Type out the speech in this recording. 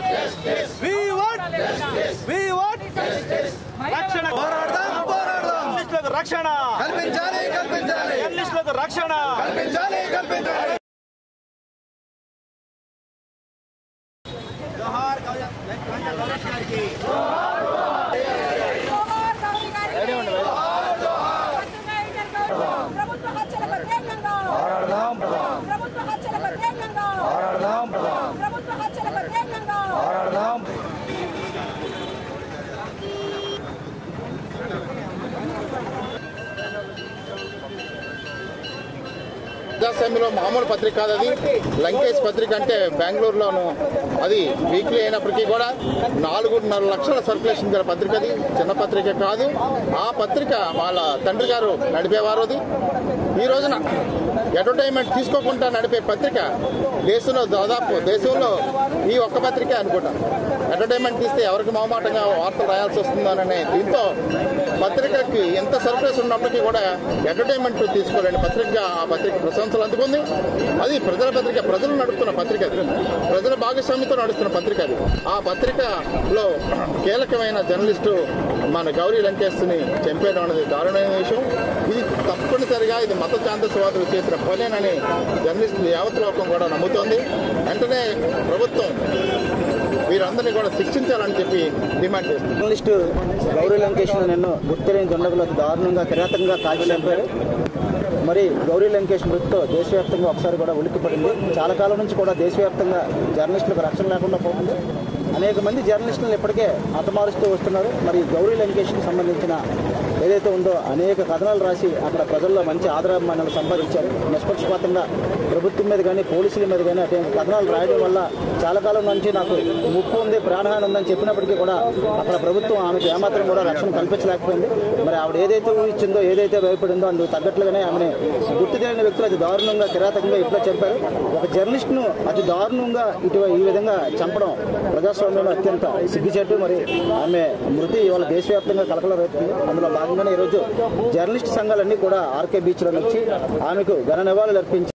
we what we what రక్షణ పోరాడదాం పోరాడదాం జర్నలిస్టులకు రక్షణ కల్పించాలి కల్పించాలి జర్నలిస్టులకు రక్షణ కల్పించాలి కల్పించాలి ప్రభుత్వ హత్యల వ్యతిరేకంగా ప్రభుత్వ హత్యల వ్యతిరేకంగా ప్రభుత్వ హత్యల వ్యతిరేకంగా ప్రజాస్వామ్యంలో మామూలు పత్రిక కాదు అది లంకేష్ పత్రిక అంటే బెంగళూరులోను అది వీక్లీ అయినప్పటికీ కూడా నాలుగున్నర లక్షల సర్క్యులేషన్ గల పత్రిక అది చిన్న పత్రిక కాదు ఆ పత్రిక వాళ్ళ తండ్రి గారు నడిపేవారు అది ఈ రోజున అడ్వర్టైజ్మెంట్ తీసుకోకుండా నడిపే పత్రిక దేశంలో దాదాపు దేశంలో ఈ ఒక్క పత్రికే అనుకుంటా అడ్వర్టైజ్మెంట్ తీస్తే ఎవరికి మొహమాటంగా వార్తలు రాయాల్సి వస్తుందననే దీంతో పత్రికకి ఎంత సర్ప్రైజ్ ఉన్నప్పటికీ కూడా అడ్వర్టైజ్మెంట్ తీసుకోలేని పత్రికగా ఆ పత్రిక ప్రశంసలు అందుకుంది అది ప్రజల పత్రిక ప్రజలు నడుపుతున్న పత్రిక అది ప్రజల భాగస్వామ్యంతో నడుస్తున్న పత్రిక అది ఆ పత్రికలో కీలకమైన జర్నలిస్టు మన గౌరీ లంకేష్ని చంపేయడం అనేది దారుణమైన విషయం ఇది తప్పనిసరిగా ఇది మత ఛాందస్వాదులు చేసిన పనేనని జర్నలిస్టులు యావత్ లోకం కూడా నమ్ముతోంది వెంటనే ప్రభుత్వం వీరందరినీ కూడా శిక్షించాలని చెప్పి డిమాండ్ చేస్తుంది జర్నలిస్టు గౌరీ లంకేష్ నిన్ను గుర్తిలేని దుండగులు అతి దారుణంగా కిరాతకంగా కాల్చి చంపారు మరి గౌరీ లంకేష్ మృతితో దేశవ్యాప్తంగా ఒకసారి కూడా ఉలిక్కిపడింది చాలా కాలం నుంచి కూడా దేశవ్యాప్తంగా జర్నలిస్టులకు రక్షణ లేకుండా పోతుంది అనేక మంది జర్నలిస్టులను ఇప్పటికే హతమారుస్తూ వస్తున్నారు మరి గౌరీ లంకేష్కి సంబంధించిన ఏదైతే ఉందో అనేక కథనాలు రాసి అక్కడ ప్రజల్లో మంచి ఆదరాభిమానాలు సంపాదించారు నిష్పక్షపాతంగా ప్రభుత్వం మీద కానీ పోలీసుల మీద కానీ అటువంటి కథనాలు రాయడం వల్ల చాలా కాలం నుంచి నాకు ముప్పు ఉంది ప్రాణహాని ఉందని చెప్పినప్పటికీ కూడా అక్కడ ప్రభుత్వం ఆమెకు ఏమాత్రం కూడా రక్షణ కల్పించలేకపోయింది మరి ఆవిడ ఏదైతే ఊహించిందో ఏదైతే భయపడిందో అందుకు తగ్గట్లుగానే ఆమెను గుర్తు తెలియని వ్యక్తులు అతి దారుణంగా కిరాతకంగా ఇట్లా చంపారు ఒక జర్నలిస్ట్ను అతి దారుణంగా ఇటు ఈ విధంగా చంపడం ప్రజాస్వామ్యంలో అత్యంత సిగ్గుచేటు మరి ఆమె మృతి ఇవాళ దేశవ్యాప్తంగా కలకలం రేపుతుంది అందులో భాగంగానే ఈరోజు జర్నలిస్ట్ సంఘాలన్నీ కూడా ఆర్కే బీచ్లో నుంచి ఆమెకు ఘన నివాళులు అర్పించి